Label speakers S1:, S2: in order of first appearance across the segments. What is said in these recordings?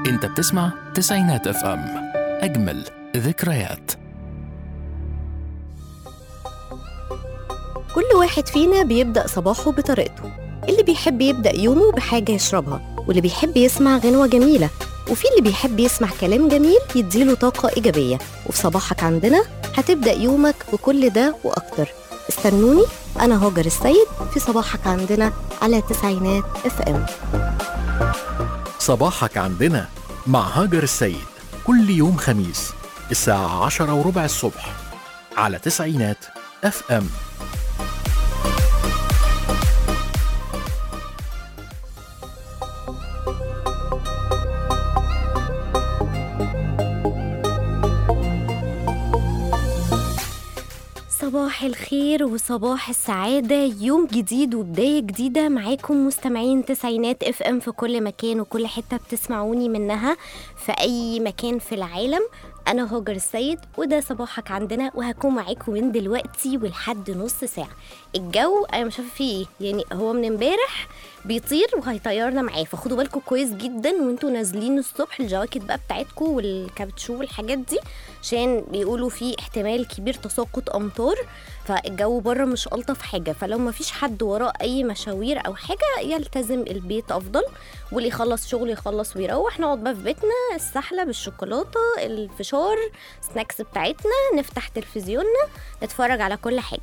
S1: انت بتسمع تسعينات اف ام اجمل ذكريات
S2: كل واحد فينا بيبدأ صباحه بطريقته اللي بيحب يبدأ يومه بحاجة يشربها واللي بيحب يسمع غنوة جميلة وفي اللي بيحب يسمع كلام جميل يديله طاقة إيجابية وفي صباحك عندنا هتبدأ يومك بكل ده وأكتر استنوني أنا هاجر السيد في صباحك عندنا على تسعينات اف ام
S1: صباحك عندنا مع هاجر السيد كل يوم خميس الساعة عشرة وربع الصبح على تسعينات اف ام
S2: صباح الخير وصباح السعادة يوم جديد وبداية جديدة معاكم مستمعين تسعينات اف ام في كل مكان وكل حتة بتسمعوني منها في أي مكان في العالم أنا هاجر السيد وده صباحك عندنا وهكون معاكم من دلوقتي ولحد نص ساعة الجو أنا مش عارفة فيه إيه يعني هو من امبارح بيطير وهيطيرنا معاه فخدوا بالكم كويس جدا وانتوا نازلين الصبح الجواكت بقى بتاعتكم والكابتشو والحاجات دي عشان بيقولوا في احتمال كبير تساقط امطار فالجو بره مش الطف حاجه فلو ما فيش حد وراه اي مشاوير او حاجه يلتزم البيت افضل واللي يخلص شغل يخلص ويروح نقعد بقى في بيتنا السحله بالشوكولاته الفشار سناكس بتاعتنا نفتح تلفزيوننا نتفرج على كل حاجه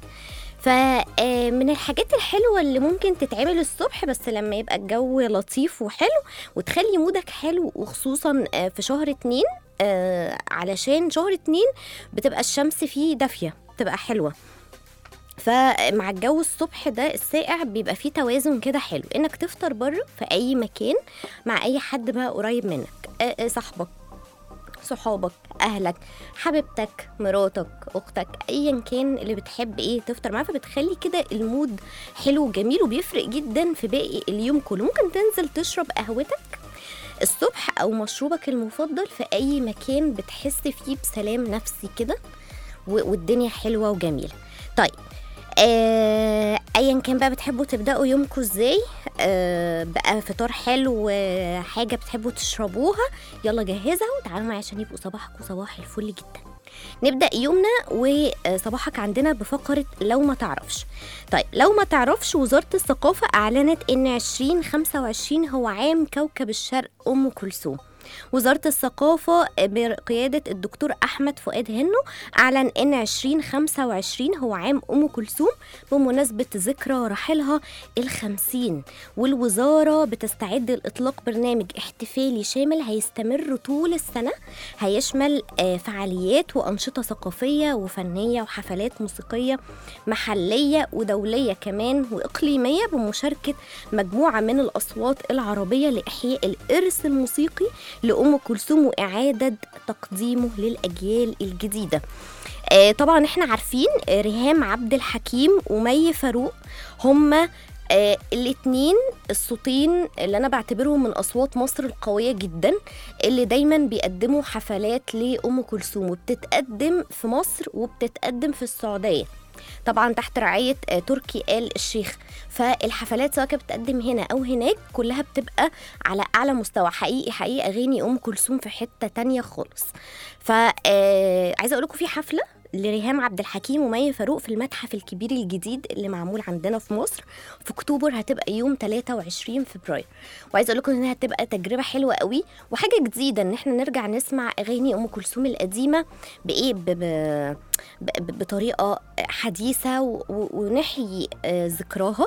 S2: فمن الحاجات الحلوة اللي ممكن تتعمل الصبح بس لما يبقى الجو لطيف وحلو وتخلي مودك حلو وخصوصا آه، في شهر اتنين آه، علشان شهر اتنين بتبقى الشمس فيه دافية بتبقى حلوة فمع الجو الصبح ده الساقع بيبقى فيه توازن كده حلو انك تفطر بره في اي مكان مع اي حد بقى قريب منك آه، آه، صاحبك صحابك اهلك حبيبتك مراتك اختك ايا كان اللي بتحب ايه تفطر معاه فبتخلي كده المود حلو وجميل وبيفرق جدا في باقي اليوم كله ممكن تنزل تشرب قهوتك الصبح او مشروبك المفضل في اي مكان بتحس فيه بسلام نفسي كده و- والدنيا حلوه وجميله طيب آه، ايا كان بقى بتحبوا تبداوا يومكم ازاي آه، بقى فطار حلو آه، حاجه بتحبوا تشربوها يلا جهزها وتعالوا معايا عشان يبقوا صباحكم صباح الفل جدا نبدا يومنا وصباحك عندنا بفقره لو ما تعرفش طيب لو ما تعرفش وزاره الثقافه اعلنت ان 2025 هو عام كوكب الشرق ام كلثوم وزارة الثقافة بقيادة الدكتور أحمد فؤاد هنو أعلن إن 2025 هو عام أم كلثوم بمناسبة ذكرى رحيلها الخمسين والوزارة بتستعد لإطلاق برنامج احتفالي شامل هيستمر طول السنة هيشمل آه، فعاليات وأنشطة ثقافية وفنية وحفلات موسيقية محلية ودولية كمان وإقليمية بمشاركة مجموعة من الأصوات العربية لإحياء الإرث الموسيقي لأم كلثوم وإعادة تقديمه للأجيال الجديدة آه، طبعا احنا عارفين آه، ريهام عبد الحكيم ومي فاروق هما آه الاتنين الصوتين اللي انا بعتبرهم من اصوات مصر القويه جدا اللي دايما بيقدموا حفلات لام كلثوم وبتتقدم في مصر وبتتقدم في السعوديه طبعا تحت رعايه آه، تركي آل الشيخ فالحفلات سواء كانت بتقدم هنا او هناك كلها بتبقى على اعلى مستوى حقيقي حقيقي اغاني ام كلثوم في حته تانية خالص فعايزه اقول لكم في حفله لريهام عبد الحكيم ومي فاروق في المتحف الكبير الجديد اللي معمول عندنا في مصر في اكتوبر هتبقى يوم 23 فبراير وعايزه اقول لكم انها هتبقى تجربه حلوه قوي وحاجه جديده ان احنا نرجع نسمع اغاني ام كلثوم القديمه بايه ب... ب... ب... بطريقه حديثه و... و... ونحيي آه، ذكراها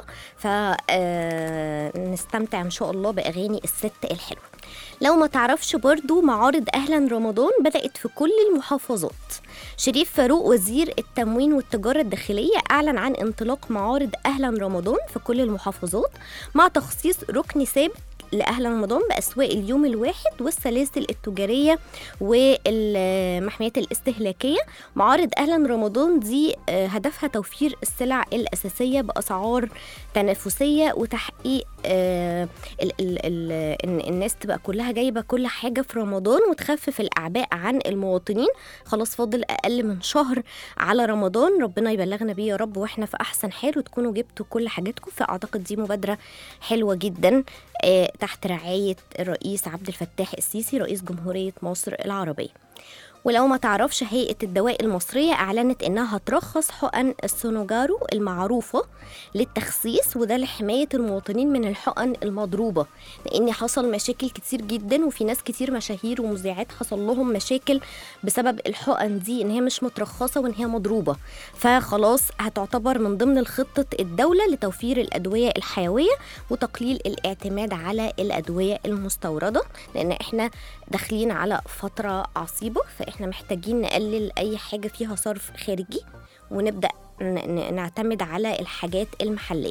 S2: فنستمتع ان شاء الله باغاني الست الحلوه لو ما تعرفش برضو معارض أهلا رمضان بدأت في كل المحافظات شريف فاروق وزير التموين والتجارة الداخلية أعلن عن انطلاق معارض أهلا رمضان في كل المحافظات مع تخصيص ركن ثابت لأهل رمضان بأسواق اليوم الواحد والسلاسل التجارية والمحميات الاستهلاكية معارض أهلا رمضان دي آه، هدفها توفير السلع الأساسية بأسعار تنافسية وتحقيق آه، ال- ال- ال- إن الناس تبقى كلها جايبة كل حاجة في رمضان وتخفف الأعباء عن المواطنين خلاص فاضل أقل من شهر على رمضان ربنا يبلغنا بيه يا رب واحنا في أحسن حال وتكونوا جبتوا كل حاجاتكم فأعتقد دي مبادرة حلوة جدا آه، تحت رعاية الرئيس عبد الفتاح السيسي رئيس جمهورية مصر العربية ولو ما تعرفش هيئة الدواء المصرية أعلنت إنها هترخص حقن السونوجارو المعروفة للتخسيس وده لحماية المواطنين من الحقن المضروبة لأن حصل مشاكل كتير جدا وفي ناس كتير مشاهير ومذيعات حصل لهم مشاكل بسبب الحقن دي إن هي مش مترخصة وإن هي مضروبة فخلاص هتعتبر من ضمن خطة الدولة لتوفير الأدوية الحيوية وتقليل الاعتماد على الأدوية المستوردة لأن إحنا داخلين على فترة عصيبة فإحنا محتاجين نقلل أي حاجة فيها صرف خارجي ونبدأ ن- ن- نعتمد على الحاجات المحلية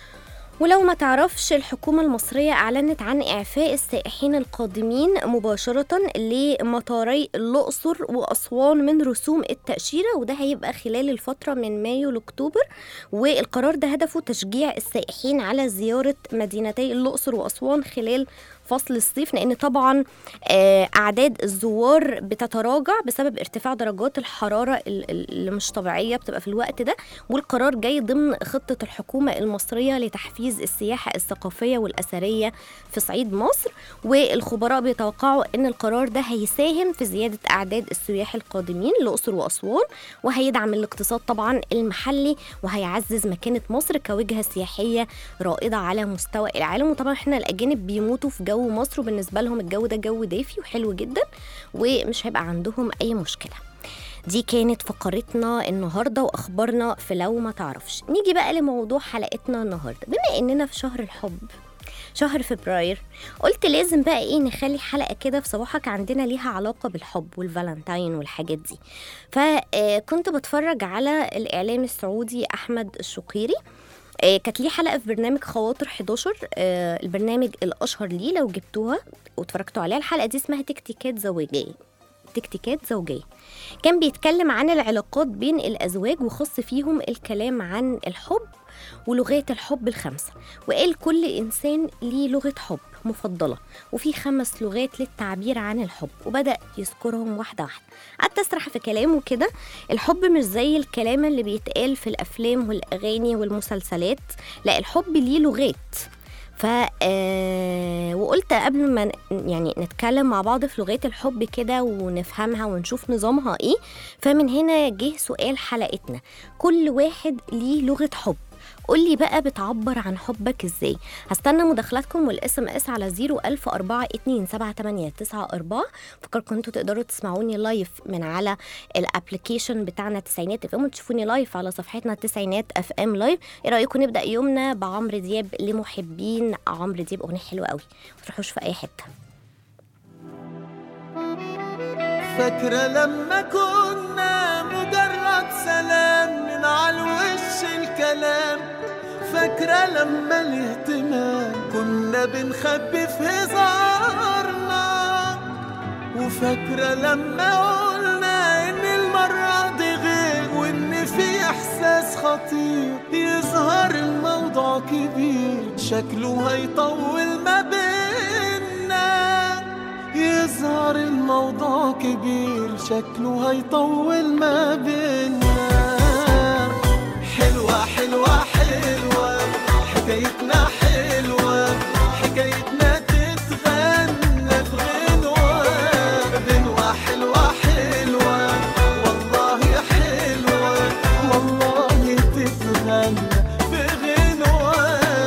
S2: ولو ما تعرفش الحكومة المصرية أعلنت عن إعفاء السائحين القادمين مباشرة لمطاري الأقصر وأسوان من رسوم التأشيرة وده هيبقى خلال الفترة من مايو لأكتوبر والقرار ده هدفه تشجيع السائحين على زيارة مدينتي الأقصر وأسوان خلال فصل الصيف لأن طبعا آه، أعداد الزوار بتتراجع بسبب ارتفاع درجات الحرارة ال- ال- اللي مش طبيعية بتبقى في الوقت ده والقرار جاي ضمن خطة الحكومة المصرية لتحفيز السياحة الثقافية والأثرية في صعيد مصر والخبراء بيتوقعوا أن القرار ده هيساهم في زيادة أعداد السياح القادمين للأقصر وأسوان وهيدعم الاقتصاد طبعا المحلي وهيعزز مكانة مصر كوجهة سياحية رائدة على مستوى العالم وطبعا احنا الأجانب بيموتوا في جو مصر وبالنسبة لهم الجو ده جو دافي وحلو جدا ومش هيبقى عندهم أي مشكلة دي كانت فقرتنا النهارده واخبارنا في لو ما تعرفش نيجي بقى لموضوع حلقتنا النهارده بما اننا في شهر الحب شهر فبراير قلت لازم بقى ايه نخلي حلقه كده في صباحك عندنا ليها علاقه بالحب والفالنتاين والحاجات دي فكنت بتفرج على الاعلام السعودي احمد الشقيري آه، كانت ليه حلقه في برنامج خواطر 11 آه، البرنامج الاشهر ليه لو جبتوها واتفرجتوا عليها الحلقه دي اسمها تكتيكات زوجيه تكتيكات زوجيه كان بيتكلم عن العلاقات بين الازواج وخص فيهم الكلام عن الحب ولغات الحب الخمسه وقال كل انسان ليه لغه حب مفضله وفي خمس لغات للتعبير عن الحب وبدا يذكرهم واحده واحده قعدت اسرح في كلامه كده الحب مش زي الكلام اللي بيتقال في الافلام والاغاني والمسلسلات لا الحب ليه لغات ف آه، وقلت قبل ما ن- يعني نتكلم مع بعض في لغات الحب كده ونفهمها ونشوف نظامها ايه فمن هنا جه سؤال حلقتنا كل واحد ليه لغة حب قولي بقى بتعبر عن حبك ازاي هستنى مداخلاتكم والاس ام اس على 010427894 فكركم انتوا تقدروا تسمعوني لايف من على الابلكيشن بتاعنا تسعينات اف ام وتشوفوني لايف على صفحتنا تسعينات اف ام لايف ايه رايكم نبدا يومنا بعمرو دياب لمحبين عمرو دياب اغنيه حلوه قوي ما تروحوش في اي حته
S3: فاكرة لما كنا مجرد سلام من على الوش الكلام فاكرة لما الاهتمام كنا بنخبي في هزارنا وفاكرة لما قلنا إن المرة دي غير وإن في إحساس خطير يظهر الموضوع كبير شكله هيطول ما بينا يظهر الموضوع كبير شكله هيطول ما بينا حلوة حلوة حلوة حكايتنا حلوة حكايتنا تتغنى في غنوة غنوة حلوة حلوة والله حلوة والله تتغنى في غنوة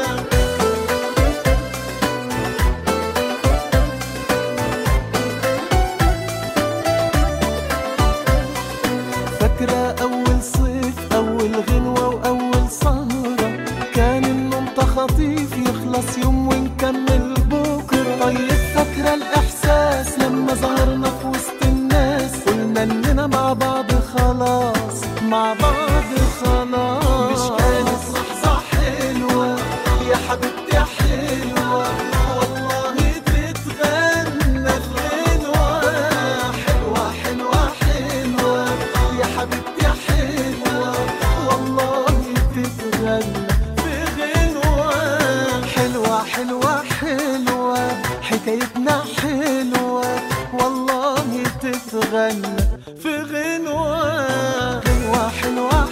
S3: فاكرة أول صيف أول غنوة وأول سهرة كان النوم تخطيف يخلص يوم ونكمل بكرة طيب فاكرة الإحساس لما ظهرنا في وسط الناس قلنا إننا مع بعض خلاص مع بعض خلاص مش كانت لحظة حلوة يا حبيبتي حلوة والله تتغنى في غنوة حلوة حلوة حلوة يا حبيبتي حلوة والله تتغنى في غنوة حلوة حلوة حلوة حكايتنا حلوة والله تتغنى في غنوة غنوة حلوة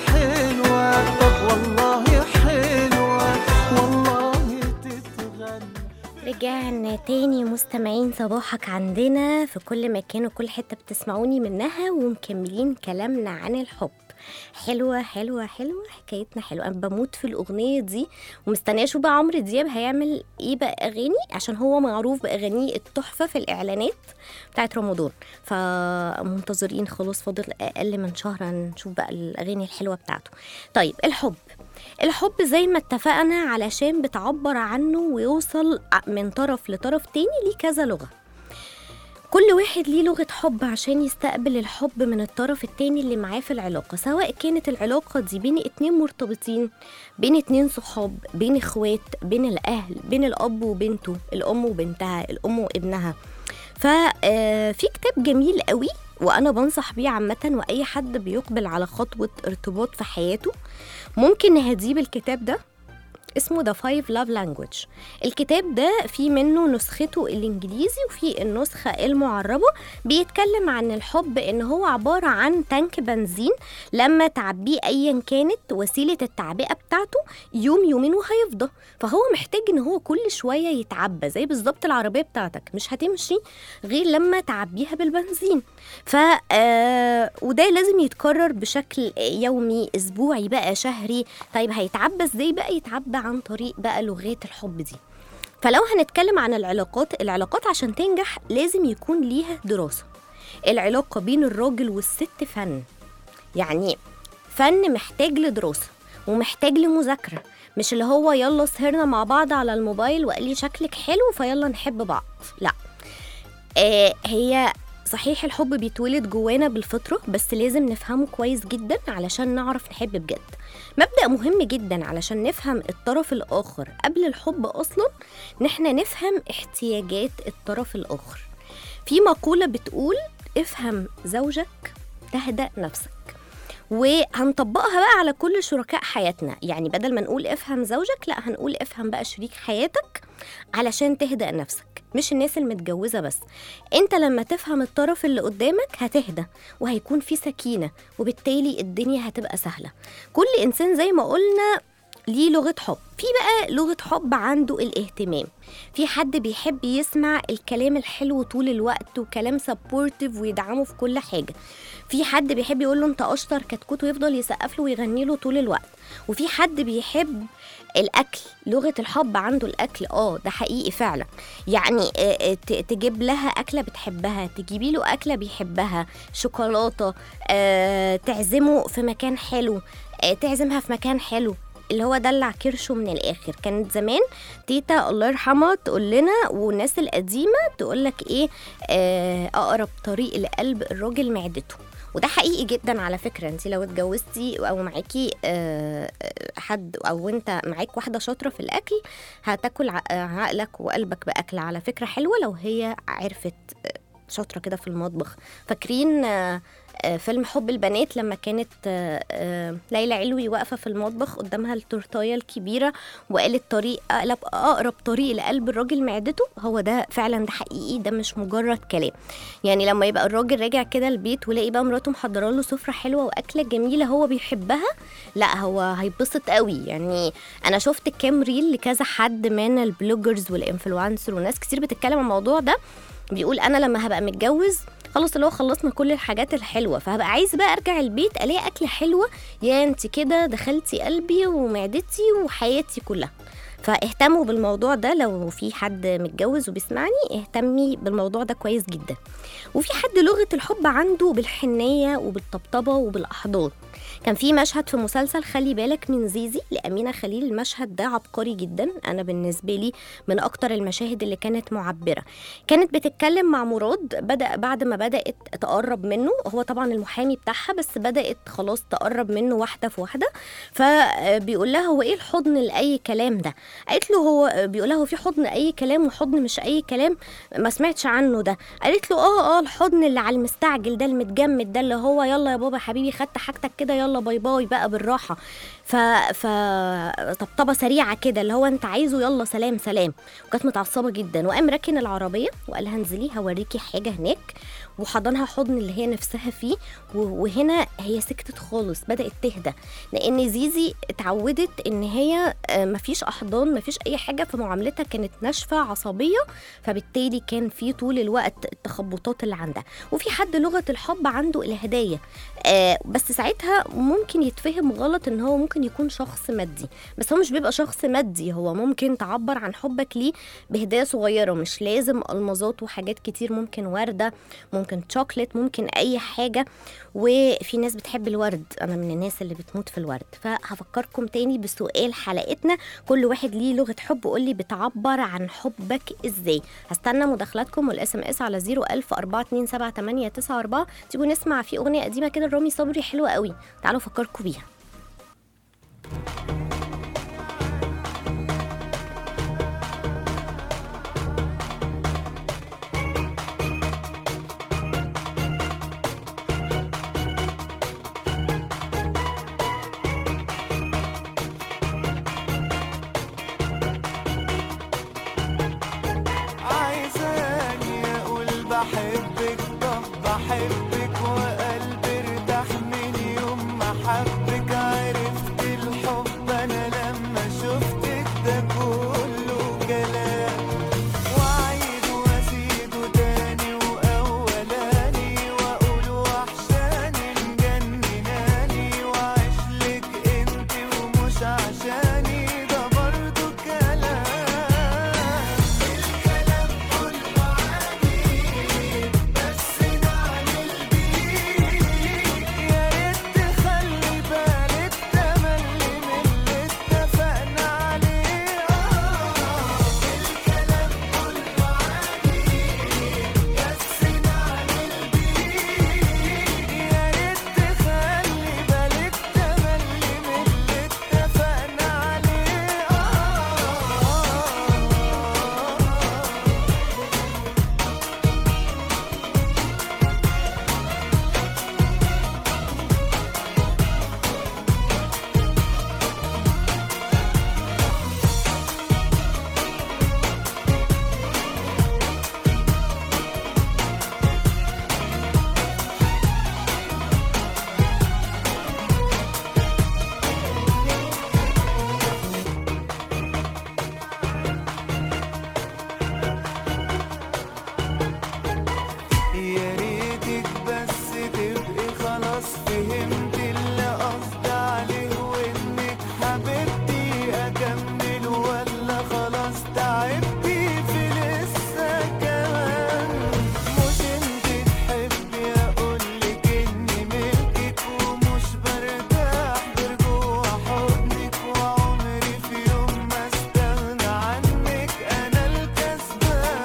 S3: حلوة طب والله حلوة والله تتغنى في
S2: رجعنا تاني مستمعين صباحك عندنا في كل مكان وكل حتة بتسمعوني منها ومكملين كلامنا عن الحب حلوة حلوة حلوة حكايتنا حلوة أنا بموت في الأغنية دي ومستنية أشوف بقى عمرو دياب هيعمل إيه بقى أغاني عشان هو معروف بأغانيه التحفة في الإعلانات بتاعت رمضان فمنتظرين خلاص فاضل أقل من شهر نشوف بقى الأغاني الحلوة بتاعته طيب الحب الحب زي ما اتفقنا علشان بتعبر عنه ويوصل من طرف لطرف تاني ليه كذا لغة كل واحد ليه لغة حب عشان يستقبل الحب من الطرف التاني اللي معاه في العلاقة سواء كانت العلاقة دي بين اتنين مرتبطين بين اتنين صحاب بين اخوات بين الأهل بين الأب وبنته الأم وبنتها الأم وابنها ففي كتاب جميل قوي وأنا بنصح بيه عامة وأي حد بيقبل على خطوة ارتباط في حياته ممكن نهديه بالكتاب ده اسمه The Five Love Language الكتاب ده في منه نسخته الإنجليزي وفي النسخة المعربة بيتكلم عن الحب إن هو عبارة عن تانك بنزين لما تعبيه أيا كانت وسيلة التعبئة بتاعته يوم يومين وهيفضى فهو محتاج إن هو كل شوية يتعبى زي بالظبط العربية بتاعتك مش هتمشي غير لما تعبيها بالبنزين ف آه وده لازم يتكرر بشكل يومي اسبوعي بقى شهري طيب هيتعبى ازاي بقى يتعبى عن طريق بقى لغات الحب دي فلو هنتكلم عن العلاقات العلاقات عشان تنجح لازم يكون ليها دراسة العلاقة بين الراجل والست فن يعني فن محتاج لدراسة ومحتاج لمذاكرة مش اللي هو يلا سهرنا مع بعض على الموبايل وقال لي شكلك حلو فيلا نحب بعض لا آه هي صحيح الحب بيتولد جوانا بالفطرة بس لازم نفهمه كويس جدا علشان نعرف نحب بجد مبدأ مهم جدا علشان نفهم الطرف الآخر قبل الحب أصلا إن احنا نفهم احتياجات الطرف الآخر في مقولة بتقول افهم زوجك تهدأ نفسك وهنطبقها بقى على كل شركاء حياتنا يعني بدل ما نقول افهم زوجك لا هنقول افهم بقى شريك حياتك علشان تهدأ نفسك مش الناس المتجوزة بس انت لما تفهم الطرف اللي قدامك هتهدى وهيكون في سكينة وبالتالي الدنيا هتبقى سهلة كل انسان زي ما قلنا ليه لغة حب في بقى لغة حب عنده الاهتمام في حد بيحب يسمع الكلام الحلو طول الوقت وكلام سبورتيف ويدعمه في كل حاجة في حد بيحب يقول له انت اشطر كتكوت ويفضل يسقف له ويغني له طول الوقت وفي حد بيحب الاكل لغه الحب عنده الاكل اه ده حقيقي فعلا يعني آه، آه، ت- تجيب لها اكله بتحبها تجيبي له اكله بيحبها شوكولاته آه، تعزمه في مكان حلو آه، تعزمها في مكان حلو اللي هو دلع كرشه من الاخر كانت زمان تيتا الله يرحمها تقول لنا والناس القديمه تقول لك ايه آه، اقرب طريق لقلب الراجل معدته وده حقيقي جدا على فكره انت لو اتجوزتي او معاكي آه، آه، حد او انت معاك واحده شاطره في الاكل هتاكل ع- آه، عقلك وقلبك باكل على فكره حلوه لو هي عرفت آه، شاطره كده في المطبخ فاكرين آه، آه، فيلم حب البنات لما كانت آه، آه، ليلى علوي واقفه في المطبخ قدامها التورتايه الكبيره وقالت طريق اقلب اقرب طريق لقلب الراجل معدته هو ده فعلا ده حقيقي ده مش مجرد كلام يعني لما يبقى الراجل راجع كده البيت ولاقي بقى مراته محضره له سفره حلوه واكله جميله هو بيحبها لا هو هيتبسط قوي يعني انا شفت كام ريل لكذا حد من البلوجرز والانفلونسر وناس كتير بتتكلم عن الموضوع ده بيقول انا لما هبقى متجوز خلاص اللي هو خلصنا كل الحاجات الحلوه فهبقى عايز بقى ارجع البيت الاقي اكله حلوه يا انت كده دخلتي قلبي ومعدتي وحياتي كلها فاهتموا بالموضوع ده لو في حد متجوز وبيسمعني اهتمي بالموضوع ده كويس جدا وفي حد لغه الحب عنده بالحنيه وبالطبطبه وبالاحضان كان في مشهد في مسلسل خلي بالك من زيزي لأمينة خليل المشهد ده عبقري جدا أنا بالنسبة لي من أكتر المشاهد اللي كانت معبرة كانت بتتكلم مع مراد بدأ بعد ما بدأت تقرب منه هو طبعا المحامي بتاعها بس بدأت خلاص تقرب منه واحدة في واحدة فبيقول لها هو ايه الحضن لأي كلام ده قالت له هو بيقول لها هو في حضن أي كلام وحضن مش أي كلام ما سمعتش عنه ده قالت له اه اه الحضن اللي على المستعجل ده المتجمد ده اللي هو يلا يا بابا حبيبي خدت حاجتك كده يلا باي باي بقى بالراحه ف ف طبطبه سريعه كده اللي هو انت عايزه يلا سلام سلام وكانت متعصبه جدا وقام راكن العربيه وقال لها انزلي هوريكي حاجه هناك وحضنها حضن اللي هي نفسها فيه و- وهنا هي سكتت خالص بدات تهدى لان زيزي اتعودت ان هي آه، مفيش احضان مفيش اي حاجه فمعاملتها كانت ناشفه عصبيه فبالتالي كان في طول الوقت التخبطات اللي عندها وفي حد لغه الحب عنده الهدايا آه بس ساعتها ممكن يتفهم غلط ان هو ممكن يكون شخص مادي بس هو مش بيبقى شخص مادي هو ممكن تعبر عن حبك ليه بهدايا صغيره مش لازم المظات وحاجات كتير ممكن ورده ممكن شوكليت ممكن اي حاجه وفي ناس بتحب الورد انا من الناس اللي بتموت في الورد فهفكركم تاني بسؤال حلقتنا كل واحد ليه لغه حب قول لي بتعبر عن حبك ازاي هستنى مداخلاتكم والاس ام اس على 01000 427 تيجوا نسمع في اغنيه قديمه كده لرامي صبري حلوه قوي تعالوا افكركم بيها
S3: عايزاني اقول بحبك طب بحبك وقلبي ارتاح من يوم ما حبك عرفت الحب انا لما شفتك ده كله كلام واعيد وازيده تاني واولاني واقول وحشاني مجنناني واعيشلك انت ومش عشاني ده برضه كلام الكلام كله عادي بس نعمل بيه يا ريت تخلي بالك تملي من اللي اتفقنا عليه اه الكلام كله عادي بس نعمل بيه يا ريت تخلي بالك تملي من اللي اتفقنا عليه اه يا ريتك بس تبقي خلاص فهمت اللي قصدي عليه وانك حبيبتي اكمل ولا خلاص تعبتي في لسه كمان مش انت تحبي اقولك اني ملكك ومش برتاح غير جوا حضنك وعمري في يوم ما استغنى عنك انا الكسبان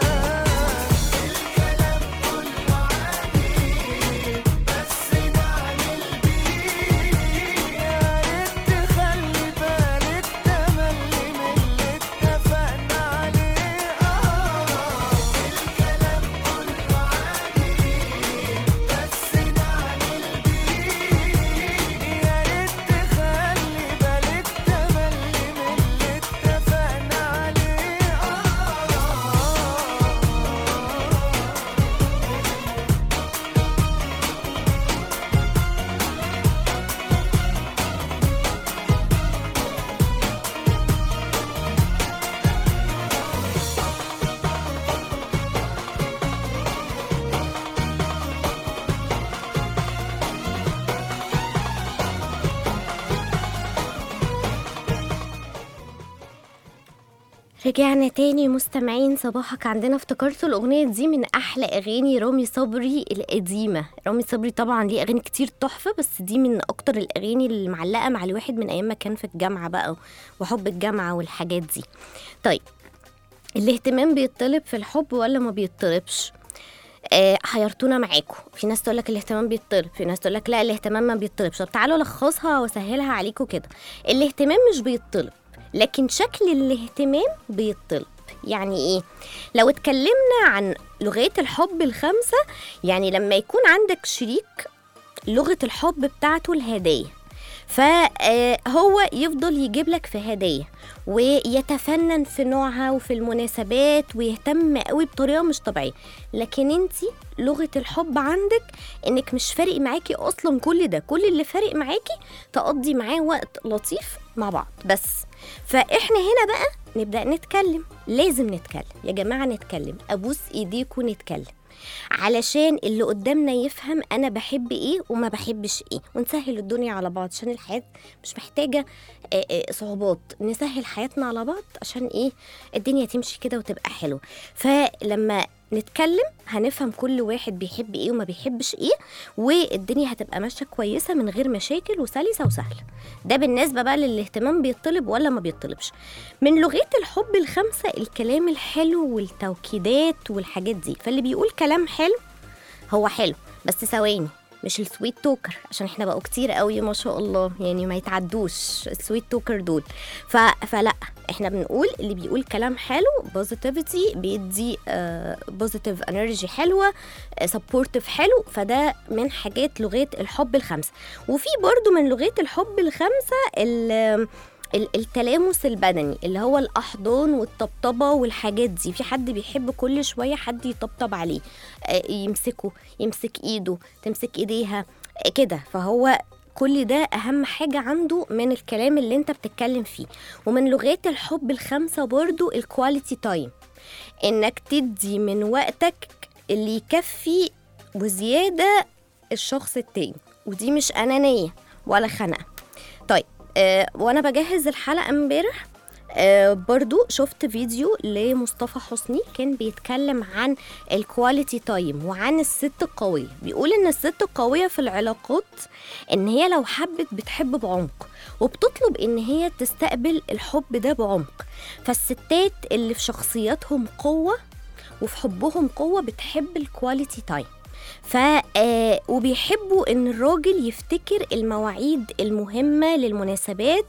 S3: الكلام كله عادي بس نعمل بيه يا ريت تخلي بالك تملي من اللي اتفقنا عليه اه الكلام كله عادي بس نعمل بيه يا ريت تخلي بالك تملي من اللي اتفقنا عليه اه
S2: رجعنا تاني مستمعين صباحك عندنا افتكرتوا الأغنية دي من أحلى أغاني رامي صبري القديمة رامي صبري طبعا ليه أغاني كتير تحفة بس دي من أكتر الأغاني اللي معلقة مع الواحد من أيام ما كان في الجامعة بقى وحب الجامعة والحاجات دي طيب الاهتمام بيطلب في الحب ولا ما بيطلبش آه حيرتونا معاكم في ناس تقول لك الاهتمام بيطلب في ناس تقول لك لا الاهتمام ما بيطلبش طب تعالوا الخصها واسهلها عليكم كده الاهتمام مش بيطلب لكن شكل الاهتمام بيطلب يعني ايه لو اتكلمنا عن لغات الحب الخمسه يعني لما يكون عندك شريك لغه الحب بتاعته الهدايا فهو يفضل يجيب لك في هدايا ويتفنن في نوعها وفي المناسبات ويهتم قوي بطريقه مش طبيعيه لكن انت لغه الحب عندك انك مش فارق معاكي اصلا كل ده كل اللي فارق معاكي تقضي معاه وقت لطيف مع بعض بس فاحنا هنا بقى نبدا نتكلم لازم نتكلم يا جماعه نتكلم ابوس ايديكم نتكلم علشان اللي قدامنا يفهم انا بحب ايه وما بحبش ايه ونسهل الدنيا على بعض عشان الحياه مش محتاجه آه، آه، صعوبات نسهل حياتنا على بعض عشان ايه الدنيا تمشي كده وتبقى حلوه فلما نتكلم هنفهم كل واحد بيحب ايه وما بيحبش ايه والدنيا هتبقى ماشيه كويسه من غير مشاكل وسلسه وسهله ده بالنسبه بقى للاهتمام بيطلب ولا ما بيطلبش من لغات الحب الخمسه الكلام الحلو والتوكيدات والحاجات دي فاللي بيقول كلام حلو هو حلو بس ثواني مش السويت توكر عشان احنا بقوا كتير قوي ما شاء الله يعني ما يتعدوش السويت توكر دول ف... فلا احنا بنقول اللي بيقول كلام حلو بوزيتيفيتي بيدي بوزيتيف انرجي حلوه سبورتيف حلو فده من حاجات لغات الحب الخمسه وفي برضو من لغات الحب الخمسه ال- ال- التلامس البدني اللي هو الاحضان والطبطبه والحاجات دي في حد بيحب كل شويه حد يطبطب عليه آه، يمسكه يمسك ايده تمسك ايديها آه، كده فهو كل ده اهم حاجه عنده من الكلام اللي انت بتتكلم فيه ومن لغات الحب الخمسه برضو الكواليتي تايم انك تدي من وقتك اللي يكفي وزياده الشخص التاني ودي مش انانيه ولا خنقه طيب آه وانا بجهز الحلقه امبارح آه برضو شفت فيديو لمصطفى حسني كان بيتكلم عن الكواليتي تايم وعن الست القوية بيقول ان الست القوية في العلاقات ان هي لو حبت بتحب بعمق وبتطلب ان هي تستقبل الحب ده بعمق فالستات اللي في شخصياتهم قوة وفي حبهم قوة بتحب الكواليتي تايم ف آه، وبيحبوا ان الراجل يفتكر المواعيد المهمه للمناسبات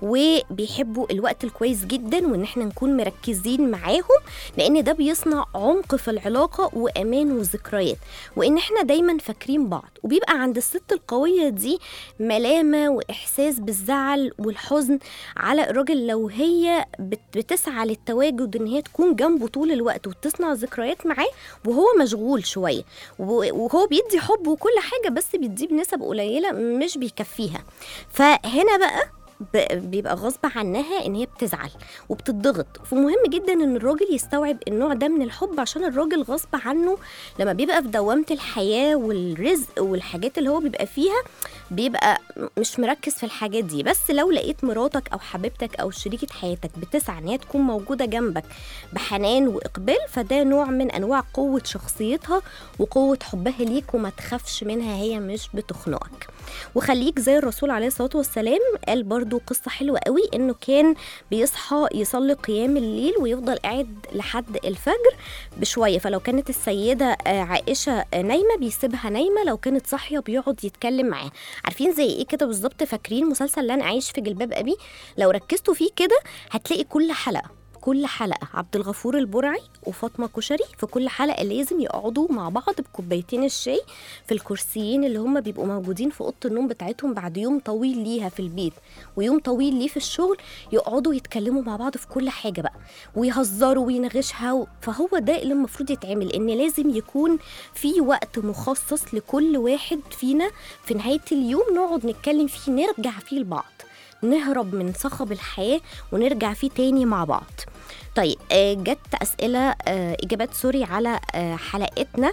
S2: وبيحبوا الوقت الكويس جدا وان احنا نكون مركزين معاهم لان ده بيصنع عمق في العلاقه وامان وذكريات وان احنا دايما فاكرين بعض وبيبقى عند الست القويه دي ملامه واحساس بالزعل والحزن على الراجل لو هي بت- بتسعى للتواجد ان هي تكون جنبه طول الوقت وتصنع ذكريات معاه وهو مشغول شويه و- وهو بيدي حب وكل حاجه بس بيديه بنسب قليله مش بيكفيها فهنا بقى ب- بيبقى غصب عنها ان هي بتزعل وبتضغط فمهم جدا ان الراجل يستوعب النوع ده من الحب عشان الراجل غصب عنه لما بيبقى في دوامه الحياه والرزق والحاجات اللي هو بيبقى فيها بيبقى مش مركز في الحاجات دي بس لو لقيت مراتك او حبيبتك او شريكه حياتك بتسعى ان هي تكون موجوده جنبك بحنان واقبال فده نوع من انواع قوه شخصيتها وقوه حبها ليك وما تخافش منها هي مش بتخنقك وخليك زي الرسول عليه الصلاه والسلام قال برضو قصه حلوه قوي انه كان بيصحى يصلي قيام الليل ويفضل قاعد لحد الفجر بشويه فلو كانت السيده آه، عائشه آه، نايمه بيسيبها نايمه لو كانت صاحيه بيقعد يتكلم معاها عارفين زي ايه كده بالظبط فاكرين مسلسل لن اعيش في جلباب ابي لو ركزتوا فيه كده هتلاقي كل حلقه كل حلقة عبد الغفور البرعي وفاطمة كشري في كل حلقة لازم يقعدوا مع بعض بكوبايتين الشاي في الكرسيين اللي هم بيبقوا موجودين في أوضة النوم بتاعتهم بعد يوم طويل ليها في البيت ويوم طويل ليه في الشغل يقعدوا يتكلموا مع بعض في كل حاجة بقى ويهزروا وينغشها و... فهو ده اللي المفروض يتعمل إن لازم يكون في وقت مخصص لكل واحد فينا في نهاية اليوم نقعد نتكلم فيه نرجع فيه لبعض نهرب من صخب الحياة ونرجع فيه تاني مع بعض طيب آه، جت أسئلة آه، إجابات سوري على آه، حلقتنا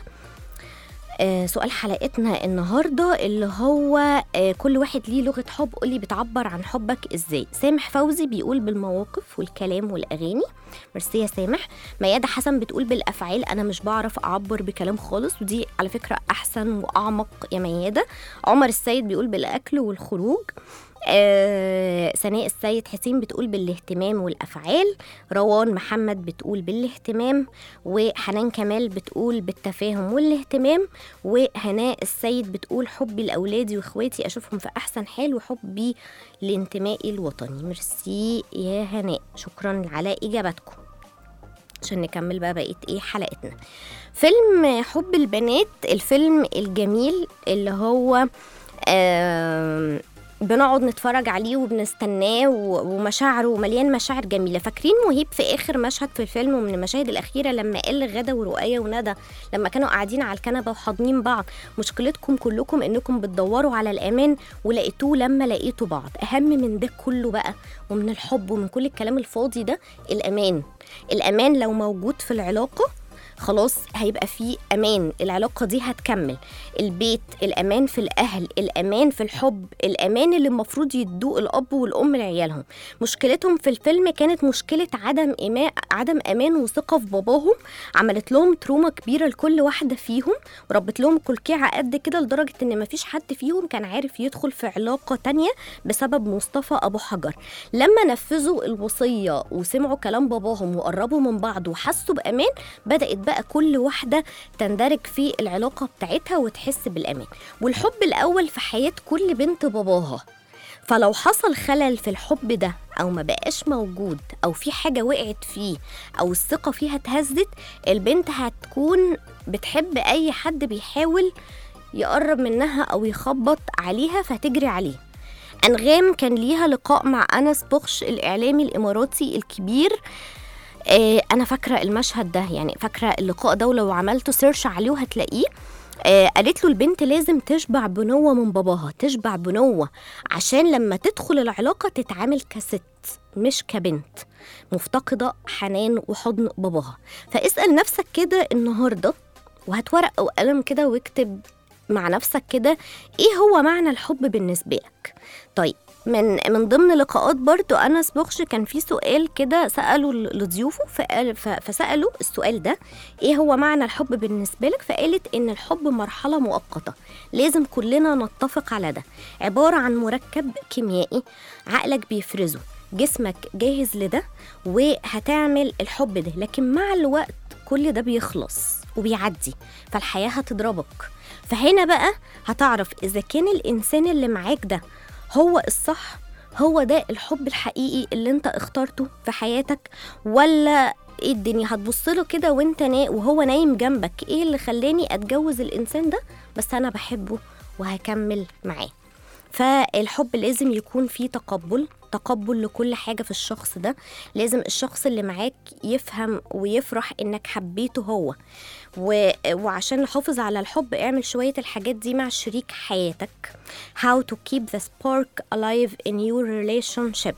S2: آه، سؤال حلقتنا النهارده اللي هو آه، كل واحد ليه لغه حب قولي بتعبر عن حبك ازاي سامح فوزي بيقول بالمواقف والكلام والاغاني ميرسي يا سامح ميادة حسن بتقول بالافعال انا مش بعرف اعبر بكلام خالص ودي على فكره احسن واعمق يا ميادة عمر السيد بيقول بالاكل والخروج آه سناء السيد حسين بتقول بالاهتمام والافعال روان محمد بتقول بالاهتمام وحنان كمال بتقول بالتفاهم والاهتمام وهناء السيد بتقول حبي لاولادي واخواتي اشوفهم في احسن حال وحبي لانتمائي الوطني ميرسي يا هناء شكرا على اجابتكم عشان نكمل بقى بقيه ايه حلقتنا فيلم حب البنات الفيلم الجميل اللي هو آم، بنقعد نتفرج عليه وبنستناه و- ومشاعره مليان مشاعر جميله فاكرين مهيب في اخر مشهد في الفيلم ومن المشاهد الاخيره لما قال لغدا ورؤية وندى لما كانوا قاعدين على الكنبه وحاضنين بعض مشكلتكم كلكم انكم بتدوروا على الامان ولقيتوه لما لقيتوا بعض اهم من ده كله بقى ومن الحب ومن كل الكلام الفاضي ده الامان الامان لو موجود في العلاقه خلاص هيبقى في امان العلاقه دي هتكمل البيت الامان في الاهل الامان في الحب الامان اللي المفروض يدوه الاب والام لعيالهم مشكلتهم في الفيلم كانت مشكله عدم إيمان عدم امان وثقه في باباهم عملت لهم تروما كبيره لكل واحده فيهم وربت لهم كلكيعه قد كده لدرجه ان مفيش حد فيهم كان عارف يدخل في علاقه تانية بسبب مصطفى ابو حجر لما نفذوا الوصيه وسمعوا كلام باباهم وقربوا من بعض وحسوا بامان بدات بقى كل واحده تندرج في العلاقه بتاعتها وتحس بالامان والحب الاول في حياه كل بنت باباها فلو حصل خلل في الحب ده او ما بقاش موجود او في حاجه وقعت فيه او الثقه فيها اتهزت البنت هتكون بتحب اي حد بيحاول يقرب منها او يخبط عليها فتجري عليه انغام كان ليها لقاء مع انس بوخش الاعلامي الاماراتي الكبير آه، انا فاكره المشهد ده يعني فاكره اللقاء ده ولو عملته سيرش عليه هتلاقيه آه، قالت له البنت لازم تشبع بنوة من باباها تشبع بنوة عشان لما تدخل العلاقة تتعامل كست مش كبنت مفتقدة حنان وحضن باباها فاسأل نفسك كده النهاردة وهات ورق وقلم كده واكتب مع نفسك كده ايه هو معنى الحب بالنسبة لك طيب من من ضمن لقاءات برضو انس بوخش كان في سؤال كده ساله ل- لضيوفه فقال ف- فسالوا السؤال ده ايه هو معنى الحب بالنسبه لك فقالت ان الحب مرحله مؤقته لازم كلنا نتفق على ده عباره عن مركب كيميائي عقلك بيفرزه جسمك جاهز لده وهتعمل الحب ده لكن مع الوقت كل ده بيخلص وبيعدي فالحياه هتضربك فهنا بقى هتعرف اذا كان الانسان اللي معاك ده هو الصح هو ده الحب الحقيقي اللي انت اخترته في حياتك ولا ايه الدنيا هتبص له كده وانت نا وهو نايم جنبك ايه اللي خلاني اتجوز الانسان ده بس انا بحبه وهكمل معاه فالحب لازم يكون فيه تقبل تقبل لكل حاجة في الشخص ده لازم الشخص اللي معاك يفهم ويفرح انك حبيته هو و... وعشان نحافظ على الحب اعمل شوية الحاجات دي مع شريك حياتك how to keep the spark alive in your relationship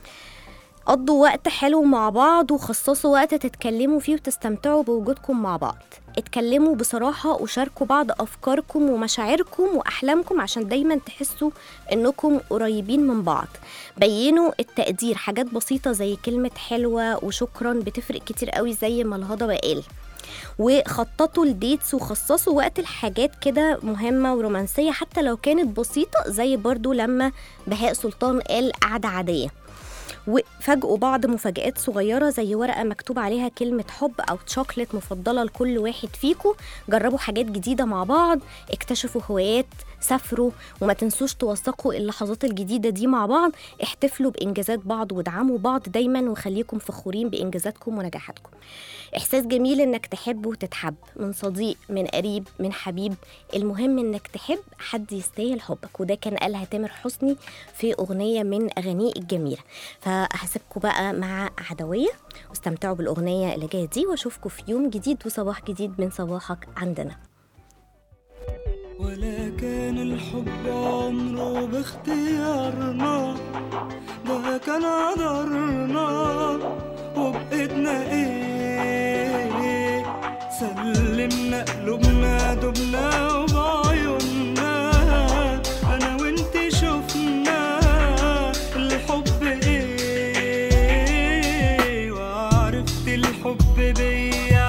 S2: قضوا وقت حلو مع بعض وخصصوا وقت تتكلموا فيه وتستمتعوا بوجودكم مع بعض اتكلموا بصراحة وشاركوا بعض أفكاركم ومشاعركم وأحلامكم عشان دايما تحسوا إنكم قريبين من بعض بينوا التقدير حاجات بسيطة زي كلمة حلوة وشكرا بتفرق كتير قوي زي ما الهضبة قال وخططوا الديتس وخصصوا وقت الحاجات كده مهمة ورومانسية حتى لو كانت بسيطة زي برضو لما بهاء سلطان قال قعدة عادية وفاجئوا بعض مفاجآت صغيرة زي ورقة مكتوب عليها كلمة حب أو تشوكلت مفضلة لكل واحد فيكم جربوا حاجات جديدة مع بعض اكتشفوا هوايات سافروا وما تنسوش توثقوا اللحظات الجديدة دي مع بعض احتفلوا بإنجازات بعض وادعموا بعض دايما وخليكم فخورين بإنجازاتكم ونجاحاتكم إحساس جميل إنك تحب وتتحب من صديق من قريب من حبيب المهم إنك تحب حد يستاهل حبك وده كان قالها تامر حسني في أغنية من أغانيه الجميلة فهسيبكم بقى مع عدوية واستمتعوا بالأغنية اللي جاية دي وأشوفكم في يوم جديد وصباح جديد من صباحك عندنا
S3: ولا كان الحب عمره باختيارنا ده كان قدرنا وبإيدنا ايه سلمنا قلوبنا دبنا وبعيوننا انا وانت شفنا الحب ايه وعرفت الحب بيا